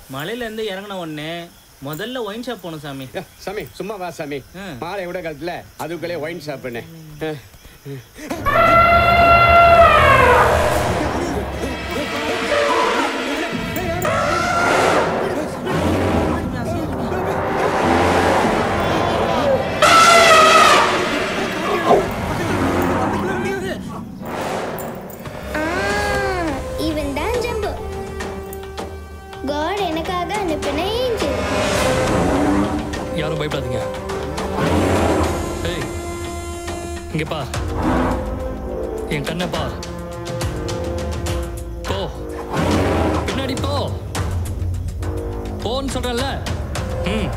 மலையில இருந்து இறங்கின உடனே முதல்ல ஒயின் ஷாப் போகணும் சாமி ஏ, சாமி சும்மா வா சாமி மாலை விட காலத்துல அதுக்குள்ளே ஒயின் ஷாப்புன்னு இவன் தான் ஜம்பு காட் எனக்காக அனுப்பின ஏஞ்சல் யாரும் பயப்படாதீங்க ஏய் இங்க பா என் கண்ணை பா போ பின்னாடி போ போன்னு சொல்றேன்ல ம்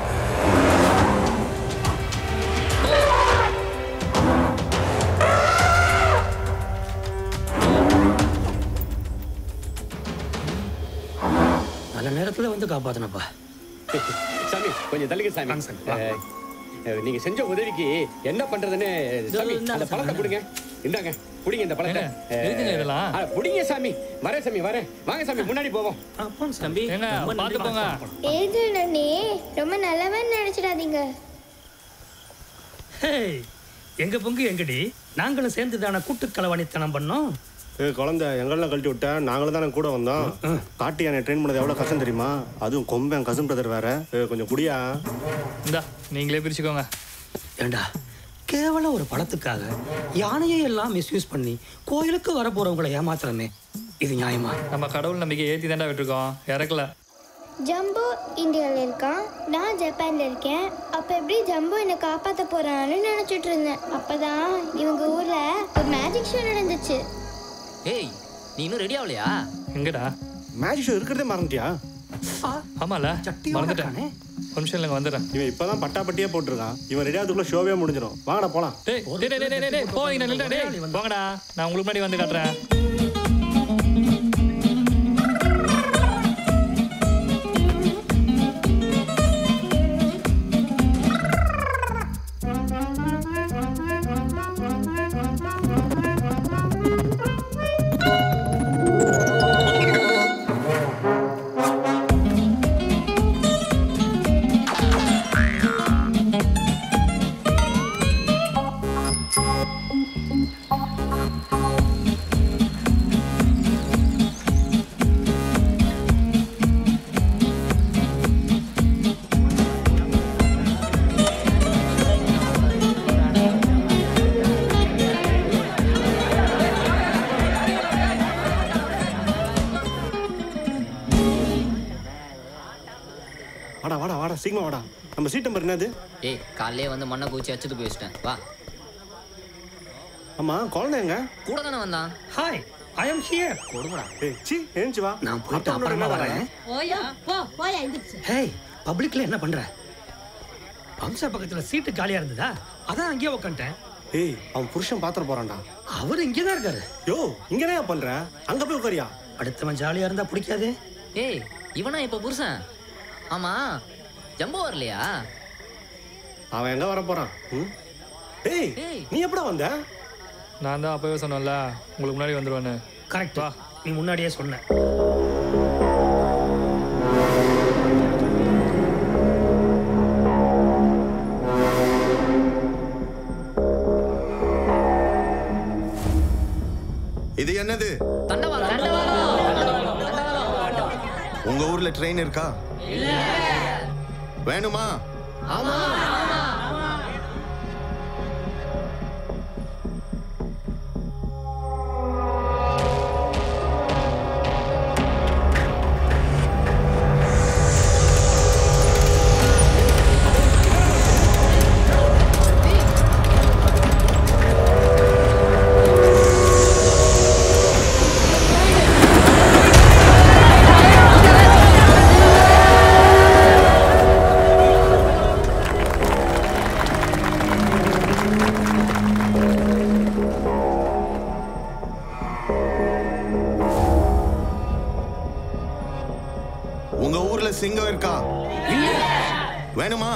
நல்ல நேரத்துல வந்து காப்பாத்தினப்பா சாமி கொஞ்சம் தள்ளுங்க சாமி அஹ், அஹ், நீங்க செஞ்ச உதவிக்கு என்ன பண்றதுன்னு சாமி அந்த பழத்தை கொடுங்க இந்தாங்க குடிங்க இந்த பழத்தை எதுக்குங்க இதெல்லாம்? அஹ், குடிங்க சாமி வரேன் சாமி வரேன் வாங்க சாமி முன்னாடி போவோம் தம்பி ஏங்க பார்த்து போங்க ஏஞ்சல் அண்ணே ரொம்ப நல்லவன் நினைச்சிடாதீங்க ஹேய் எங்க பொங்கு எங்கடி நாங்களும் சேர்ந்து தானே கூட்டு களவாணித்தனம் பண்ணோம் ஏ குழந்தை எங்கெல்லாம் கழட்டி விட்டேன் நாங்களும் தானே கூட வந்தோம் காட்டு யானை ட்ரெயின் பண்ணது எவ்வளோ கஷ்டம் தெரியுமா அதுவும் கொம்பன் கசம் பிரதர் வேற ஏ, கொஞ்சம் குடியா இந்தா நீங்களே பிரிச்சுக்கோங்க ஏண்டா கேவலம் ஒரு பழத்துக்காக யானையை எல்லாம் மிஸ்யூஸ் பண்ணி கோயிலுக்கு வர போறவங்களை ஏமாத்துறமே இது நியாயமா நம்ம கடவுள் நம்பிக்கை ஏற்றி தாண்டா விட்டுருக்கோம் இறக்கல ஜம்பு இந்தியாவில் இருக்கான் நான் ஜப்பான்ல இருக்கேன் அப்ப எப்படி ஜம்பு என்னை காப்பாத்த போறான்னு நினைச்சிட்டு இருந்தேன் அப்பதான் இவங்க ஊர்ல ஒரு மேஜிக் ஷோ நடந்துச்சு ஏய் நீ இன்னும் ரெடி ஆகலையா எங்கடா மேஜிக் ஷோ இருக்கிறதே மறந்துட்டியா ஆமால மறந்துட்டேன் ஒரு நிமிஷம் இல்லைங்க வந்துடுறேன் இவன் இப்பதான் பட்டா பட்டியே போட்டிருக்கான் இவன் ரெடி ஆகுதுக்குள்ள ஷோவே முடிஞ்சிடும் வாங்கடா போலாம் டேய் டேய் டேய் டேய், டேய் டேய் போவீங்க நில்லுடா டேய் போங்கடா நான் உங்களுக்கு முன்னாடி வந்து காட்டுறேன் வாடா வாடா வாடா சீக்கிரம் வாடா நம்ம சீட் நம்பர் என்னது ஏய் காலையிலே வந்து மண்ணை குச்சி அச்சுட்டு போய் வச்சிட்டேன் வா ஆமா குழந்தை எங்க கூட தானே வந்தான் ஹாய் ஐ அம் ஹியர் கொடுங்கடா ஏய் சி எழுந்துச்சு வா நான் போயிட்டு அப்புறமா வரேன் போயா போ போயா எந்திரிச்சு ஹேய் பப்ளிக்ல என்ன பண்ற அம்சா பக்கத்துல சீட்டு காலியா இருந்ததா அதான் அங்கேயே உட்காந்துட்டேன் ஏய் அவன் புருஷன் பாத்திர போறான்டா அவர் இங்கே தான் இருக்காரு யோ இங்க என்ன பண்ற அங்க போய் உட்காரியா அடுத்தவன் ஜாலியா இருந்தா பிடிக்காது ஏய் இவனா இப்ப புருஷன் ஆமா ஜம்போ வரலையா அவன் எங்க வர போறான் ம்? ஏய் நீ எப்படா வந்த நான் தான் அப்பவே சொன்னேன்ல உங்களுக்கு முன்னாடி வந்துருவேன்னு கரெக்ட் வா நீ முன்னாடியே சொன்ன இது என்னது தண்டவாளம் உங்க ஊர்ல ட்ரெயின் இருக்கா வேணுமா உங்க ஊர்ல சிங்கம் இருக்கா வேணுமா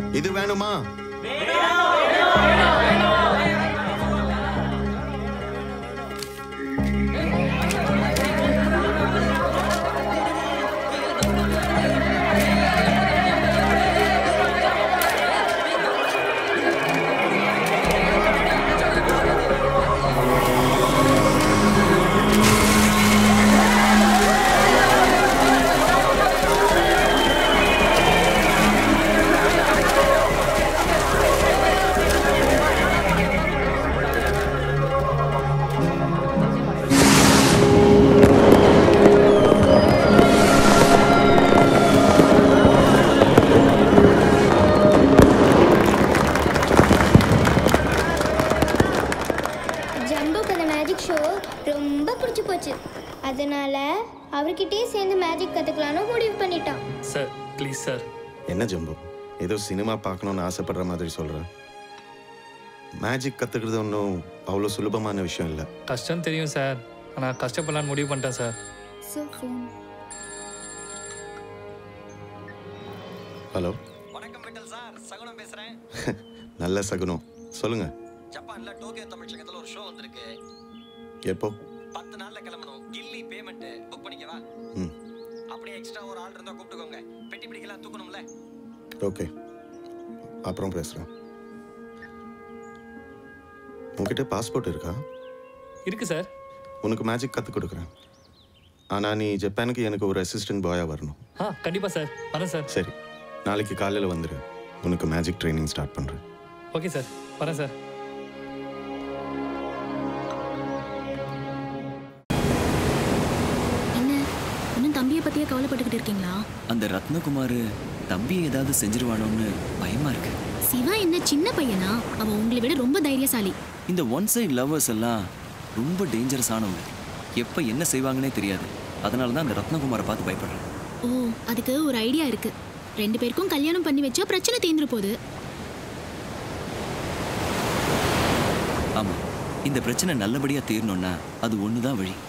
இது வேணுமா ஜம்புக்கு அந்த மேஜிக் ஷோ ரொம்ப பிடிச்சி போச்சு அதனால அவர்கிட்டயே சேர்ந்து மேஜிக் கற்றுக்கலான்னு முடிவு பண்ணிட்டான் சார் ப்ளீஸ் சார் என்ன ஜம்பு ஏதோ சினிமா பார்க்கணும்னு ஆசைப்படுற மாதிரி சொல்ற மேஜிக் கத்துக்கிறது ஒன்றும் அவ்வளோ சுலபமான விஷயம் இல்லை கஷ்டம் தெரியும் சார் ஆனால் கஷ்டப்படலான்னு முடிவு பண்ணிட்டேன் சார் ஸோ ஃபோன் ஹலோ வணக்கம் விட்டல் சார் சகுனம் பேசுறேன் நல்ல சகுனம் சொல்லுங்க ஜப்பான்ல டோக்கியோ தமிழ்ச்சங்கத்துல ஒரு ஷோ வந்திருக்கு எப்போ பத்து நாள்ல கிளம்பணும் கில்லி பேமெண்ட் புக் பண்ணிக்கவா ம் அப்படியே எக்ஸ்ட்ரா ஒரு ஆள் இருந்தா கூப்பிட்டுக்கோங்க பெட்டி பிடிக்கலாம் தூக்கணும்ல ஓகே அப்புறம் பேசுகிறேன் உன்கிட்ட பாஸ்போர்ட் இருக்கா இருக்கு சார் உனக்கு மேஜிக் கற்றுக் கொடுக்குறேன் ஆனால் நீ ஜப்பானுக்கு எனக்கு ஒரு அசிஸ்டன்ட் பாயாக வரணும் ஆ கண்டிப்பாக சார் வரேன் சார் சரி நாளைக்கு காலையில் வந்துடு உனக்கு மேஜிக் ட்ரைனிங் ஸ்டார்ட் பண்ணுறேன் ஓகே சார் வரேன் சார் என்ன இன்னும் தம்பியை பத்தியே கவலைப்பட்டுக்கிட்டு இருக்கீங்களா அந்த ரத்னகுமார் தம்பி ஏதாவது செஞ்சிருவானோன்னு பயமா இருக்கு சிவா என்ன சின்ன பையனா அவன் உங்களை விட ரொம்ப தைரியசாலி இந்த ஒன் சைடு லவ்வர்ஸ் எல்லாம் ரொம்ப டேஞ்சரஸ் ஆனவங்க எப்போ என்ன செய்வாங்கன்னே தெரியாது அதனால தான் அந்த ரத்னகுமாரை பார்த்து பயப்படுறேன் ஓ அதுக்கு ஒரு ஐடியா இருக்கு ரெண்டு பேருக்கும் கல்யாணம் பண்ணி வச்சா பிரச்சனை தீந்துரு போகுது ஆமா இந்த பிரச்சனை நல்லபடியா தீரணும்னா அது ஒன்று தான் வழி